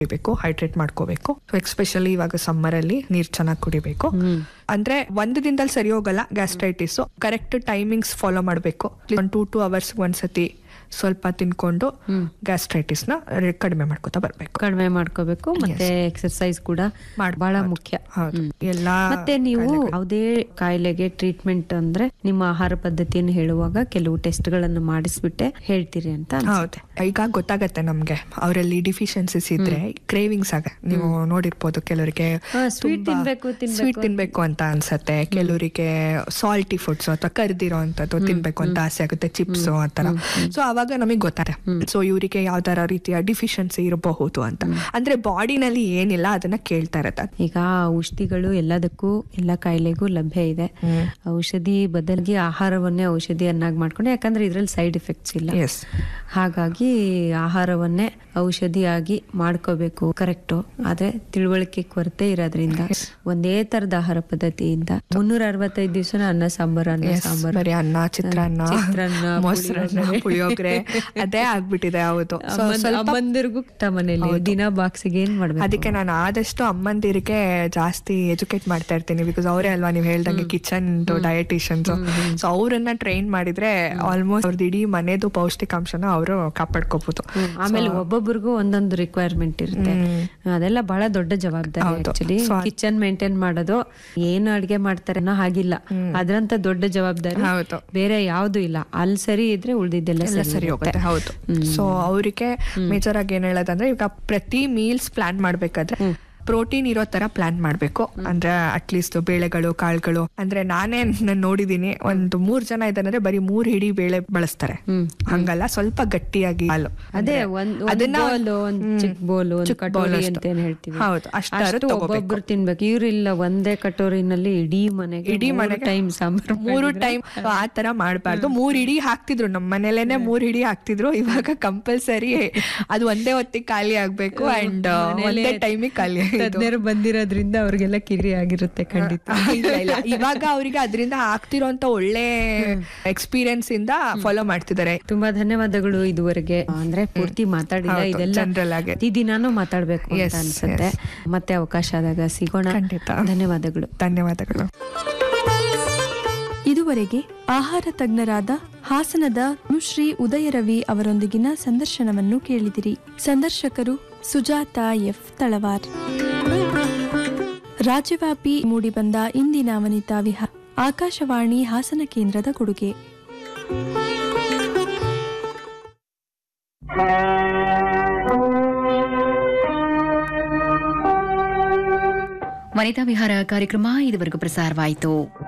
ಕುಡಿಬೇಕು ಹೈಡ್ರೇಟ್ ಮಾಡ್ಕೋಬೇಕು ಎಕ್ಸ್ಪೆಷಲಿ ಇವಾಗ ಸಮ್ಮರ್ ಅಲ್ಲಿ ನೀರ್ ಚೆನ್ನಾಗಿ ಕುಡಿಬೇಕು ಅಂದ್ರೆ ಒಂದು ದಿನದಲ್ಲಿ ಸರಿ ಹೋಗಲ್ಲ ಗ್ಯಾಸ್ಟ್ರೈಟಿಸ್ ಕರೆಕ್ಟ್ ಟೈಮಿಂಗ್ಸ್ ಫಾಲೋ ಮಾಡಬೇಕು ಒಂದು ಟೂ ಟೂ ಅವರ್ಸ್ ಒಂದ್ಸತಿ ಸ್ವಲ್ಪ ತಿನ್ಕೊಂಡು ಗ್ಯಾಸ್ಟ್ರೈಟಿಸ್ ನ ಕಡಿಮೆ ಮಾಡ್ಕೋತಾ ಬರ್ಬೇಕು ಕಡಿಮೆ ಮಾಡ್ಕೋಬೇಕು ಮತ್ತೆ ಎಕ್ಸರ್ಸೈಸ್ ಕೂಡ ಮಾಡ್- ಬಹಳ ಹೌದು. ಮುಖ್ಯ ಹೌದು. ಹ್ಮ್. ಎಲ್ಲಾ ಮತ್ತೆ ನೀವು ಯಾವುದೇ ಕಾಯಿಲೆಗೆ ಟ್ರೀಟ್ಮೆಂಟ್ ಅಂದ್ರೆ ನಿಮ್ಮ ಆಹಾರ ಪದ್ಧತಿಯನ್ನು ಹೇಳುವಾಗ ಕೆಲವು ಟೆಸ್ಟ್ ಗಳನ್ನು ಮಾಡಿಸ್ಬಿಟ್ಟೆ ಹೇಳ್ತೀರಿ ಅಂತ ಅನ್ಸುತ್ತೆ. ಹೌದು ಈಗ ಗೊತ್ತಾಗತ್ತೆ ನಮ್ಗೆ ಅವರಲ್ಲಿ ಡಿಫಿಷಿಯನ್ಸಿಸ್ ಇದ್ರೆ ಕ್ರೇವಿಂಗ್ಸ್ ಆಗ ನೀವು ನೋಡಿರ್ಬೋದು ಕೆಲವರಿಗೆ ಹಾ, sweet ತಿನ್ಬೇಕು, ತಿನ್ಬೇಕು ಸ್ವೀಟ್ ತಿನ್ಬೇಕು ಅಂತ ಅನ್ಸತ್ತೆ ಕೆಲವರಿಗೆ ಸಾಲ್ಟಿ ಫುಡ್ಸ್ ಅಥವಾ ಕರ್ದಿರೋ ಅಂತದ್ದು ತಿನ್ಬೇಕು ಅಂತ ಆಸೆ ಆಗುತ್ತೆ ಚಿಪ್ಸ್ ಆತರ ಸೊ ಅವಾಗ ನಮಗೆ ಗೊತ್ತಾರೆ ಸೊ ಇವರಿಗೆ ಯಾವ್ದಾರ ರೀತಿಯ ಡಿಫಿಷಿಯನ್ಸಿ ಇರಬಹುದು ಅಂತ ಅಂದ್ರೆ ಬಾಡಿನಲ್ಲಿ ಏನಿಲ್ಲ ಅದನ್ನ ಕೇಳ್ತಾ ಇರತ್ತೆ ಈಗ ಔಷಧಿಗಳು ಎಲ್ಲದಕ್ಕೂ ಎಲ್ಲ ಕಾಯಿಲೆಗೂ ಲಭ್ಯ ಇದೆ ಹ್ಮ್. ಔಷಧಿ ಬದಲಿಗೆ ಆಹಾರವನ್ನೇ ಔಷಧಿಯನ್ನಾಗಿ ಮಾಡ್ಕೊಂಡು ಯಾಕಂದ್ರೆ ಇದ್ರಲ್ಲಿ ಸೈಡ್ ಎಫೆಕ್ಟ್ಸ್ ಇಲ್ಲ ಎಸ್ ಹಾಗಾಗಿ ಆಹಾರವನ್ನೇ ಔಷಧಿಯಾಗಿ ಮಾಡ್ಕೋಬೇಕು ಕರೆಕ್ಟು ಆದ್ರೆ ತಿಳುವಳಿಕೆ ಕೊರತೆ ಇರೋದ್ರಿಂದ ಒಂದೇ ತರದ ಆಹಾರ ಪದ್ಧತಿಯಿಂದ ಮುನ್ನೂರ ಅರವತ್ತೈದು ದಿವಸ ಅನ್ನ ಸಾಂಬಾರು ಅನ್ನ ಸಾಂಬಾರು ಬರೀ ಅನ್ನ ಚಿತ್ರಾನ್ನ ಚಿತ್ರಾನ್ನ, ಮೊಸರನ್ನ ಪುಳಿಯೋಗರೆ ಅದೇ ಆಗ್ಬಿಟ್ಟಿದೆ ಹೌದು So, ಅಮ್ಮನ್- ಸ್ವಲ್ಪ ಅಮ್ಮಂದಿರ್ಗೂ ತ ಮನೇಲಿ ದಿನ ಬಾಕ್ಸಿಗೆ ಏನ್ ಮಾಡ್ಬೇಕು ಅದಕ್ಕೆ ನಾನು ಆದಷ್ಟು ಅಮ್ಮಂದಿರಿಗೆ ಜಾಸ್ತಿ ಎಜುಕೇಟ್ ಮಾಡ್ತಾ ಇರ್ತೀನಿ ಬಿಕಾಸ್ ಅವರೇ ಅಲ್ವಾ ನೀವು ಹೇಳ್ದಂಗೆ ಕಿಚನ್ ಡಯಟಿಷಿಯನ್ಸ್ ಸೊ ಅವರನ್ನ ಟ್ರೈನ್ ಮಾಡಿದ್ರೆ ಆಲ್ಮೋಸ್ಟ್ ಅವ್ರದ್ದು ಇಡೀ ಮನೆದು ಪೌಷ್ಟಿಕಾಂಶನ ಅವರು ಕಾಪಾಡ್ಕೋಬಹುದು ಆಮೇಲೆ ಒಬ್ಬೊಬ್ರಿಗೂ ಒಂದೊಂದು ರಿಕ್ವೈರ್ಮೆಂಟ್ ಇರುತ್ತೆ ಅದೆಲ್ಲ ಬಹಳ ದೊಡ್ಡ ಜವಾಬ್ದಾರಿ ಹೌದು. ಆಕ್ಚುಲಿ So, ಕಿಚನ್ ಮೇಂಟೈನ್ ಮಾಡೋದು ಏನು ಅಡ್ಗೆ ಮಾಡ್ತಾರೆ ಅನ್ನೋ ಹಾಗಿಲ್ಲ ಅದ್ರಂತ ದೊಡ್ಡ ಜವಾಬ್ದಾರಿ ಹೌದು. ಬೇರೆ ಯಾವ್ದು ಇಲ್ಲ ಅಲ್ಲಿ ಸರಿ ಇದ್ರೆ ಉಳ್ದಿದ್ದೆಲ್ಲ ಎಲ್ಲ ಸರಿ ಸರಿ ಹೋಗುತ್ತೆ ಹೌದು ಸೊ ಅವರಿಗೆ ಮೇಜರ್ ಆಗಿ ಏನ್ ಹೇಳೋದಂದ್ರೆ ಈಗ ಪ್ರತಿ ಮೀಲ್ಸ್ ಪ್ಲಾನ್ ಮಾಡ್ಬೇಕಾದ್ರೆ ಪ್ರೋಟೀನ್ ಇರೋ ತರ ಪ್ಲಾನ್ ಮಾಡ್ಬೇಕು ಅಂದ್ರೆ ಅಟ್ಲೀಸ್ಟ್ ಬೇಳೆಗಳು ಕಾಳುಗಳು ಅಂದ್ರೆ ನಾನೇ ನಾನ್ ನೋಡಿದೀನಿ ಒಂದು ಮೂರ್ ಜನ ಇದಾರೆ ಬರೀ ಮೂರ್ ಹಿಡಿ ಬೇಳೆ ಬಳಸ್ತಾರೆ ಹಂಗಲ್ಲ ಸ್ವಲ್ಪ ಗಟ್ಟಿಯಾಗಿ ಹಾಲು ಅದೇ ಅಂದ್ರೆ ಒಂದ್ ಅದನ್ನ ಬೋಲ್ ಒಂದ್ ಹ್ಮ್, ಚಿಕ್ಕ ಬೋಲ್ ಒಂದ್ ಚಿಕ್ಕ bowl ಕಟೋರಿ ಅಷ್ಟು. ಅಂತ ಏನ್ ಹೇಳ್ತೀವಿ ಹೌದು ಅಷ್ಟಾರು ಅಷ್ಟು ತಗೋಬೇಕು ಒಬ್ಬೊಬ್ರು ತಿನ್ಬೇಕು ಇವ್ರಿಲ್ಲ ಒಂದೇ ಕಟೋರಿನಲ್ಲಿ ಇಡೀ ಮನೆಗೆ ಇಡೀ ಮನೆಗೆ ಟೈಮ್ ಸಾಂಬಾರು ಮೂರು ಟೈಮ್ ಆ ತರ ಮಾಡಬಾರ್ದು ಮೂರ್ ಇಡೀ ಹಾಕ್ತಿದ್ರು ನಮ್ಮ ಮನೇಲೇನೆ ಮೂರ್ ಇಡೀ ಹಾಕ್ತಿದ್ರು ಇವಾಗ ಕಂಪಲ್ಸರಿ ಅದು ಒಂದೇ ಹೊತ್ತಿಗೆ ಖಾಲಿ ಆಗ್ಬೇಕು ಅಂಡ್ ಒಂದೇ ಟೈಮಿಗೆ ಖಾಲಿ ಆಗೋದು. ತಜ್ಞರು ಬಂದಿರೋದ್ರಿಂದ ಅವ್ರಿಗೆಲ್ಲ ಕಿರಿ ಆಗಿರುತ್ತೆ ಖಂಡಿತ ಇಲ್ಲ ಇಲ್ಲ ಇವಾಗ ಅವರಿಗೆ ಅದರಿಂದ ಆಗ್ತಿರೋಂತ ಒಳ್ಳೆ ಎಕ್ಸ್ಪೀರಿಯನ್ಸ್ ಇಂದ ಫಾಲೋ ಮಾಡ್ತಿದ್ದಾರೆ ತುಂಬಾ ಧನ್ಯವಾದಗಳು ಇದುವರೆಗೆ ಅಂದ್ರೆ ಪೂರ್ತಿ ಮಾತಾಡಿಲ್ಲ ಹೌದು, ಇದೆಲ್ಲ general ಆಗಿ. ಪ್ರತಿದಿನಾನು ಮಾತಾಡ್ಬೇಕು ಅಂತ Yes, ಅನ್ಸುತ್ತೆ ಮತ್ತೆ ಅವಕಾಶ ಆದಾಗ ಸಿಗೋಣ ಖಂಡಿತ. ಧನ್ಯವಾದಗಳು ಧನ್ಯವಾದಗಳು ಇದುವರೆಗೆ ಆಹಾರ ತಜ್ಞರಾದ ಹಾಸನದ ನುಶ್ರೀ ಉದಯರವಿ ಅವರೊಂದಿಗಿನ ಸಂದರ್ಶನವನ್ನು ಕೇಳಿದಿರಿ ಸಂದರ್ಶಕರು ಸುಜಾತ ಎಫ್ ತಳವಾರ್ ರಾಜ್ಯವ್ಯಾಪಿ ಮೂಡಿಬಂದ ಇಂದಿನ ವನಿತಾ ವಿಹಾರ ಆಕಾಶವಾಣಿ ಹಾಸನ ಕೇಂದ್ರದ ಕೊಡುಗೆ ವನಿತಾ ವಿಹಾರ ಕಾರ್ಯಕ್ರಮ ಇದುವರೆಗೂ ಪ್ರಸಾರವಾಯಿತು